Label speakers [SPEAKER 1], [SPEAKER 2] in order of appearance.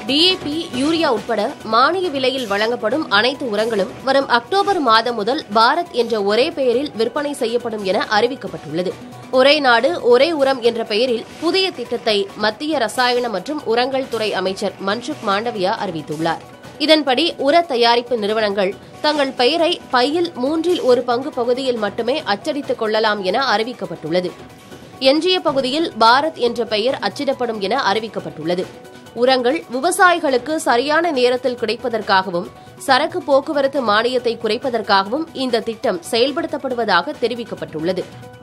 [SPEAKER 1] DAP urea உட்பட மானிய விலையில் வழங்கப்படும் அனைத்து உரங்களும் வரும் அக்டோபர் மாதம் முதல் பாரத் என்ற ஒரே பெயரில் விற்பனை செய்யப்படும் என அறிவிக்கப்பட்டுள்ளது ஒரே நாடு ஒரே உரம் என்ற பெயரில் புதிய திட்டத்தை மத்திய ரசாயன மற்றும் உரங்கள் துறை அமைச்சர் மன்சுக் மாண்டவியா அறிவித்துள்ளார் இதன்படி உர தயாரிப்பு நிறுவனங்கள் தங்கள் பெயரை பையில் மூன்றில் ஒரு பங்கு பகுதியில் மட்டுமே அச்சடித்துக் கொள்ளலாம் என அறிவிக்கப்பட்டுள்ளது எஞ்சிய பகுதியில் பாரத் என்ற பெயர் அச்சிடப்படும் என அறிவிக்கப்பட்டுள்ளது உரங்கள் விவசாயிகளுக்கு சரியான நேரத்தில் கிடைப்பதற்காகவும் சரக்கு போக்குவரத்து மானியத்தை குறைப்பதற்காகவும் இந்த திட்டம் செயல்படுத்தப்படுவதாக தெரிவிக்கப்பட்டுள்ளது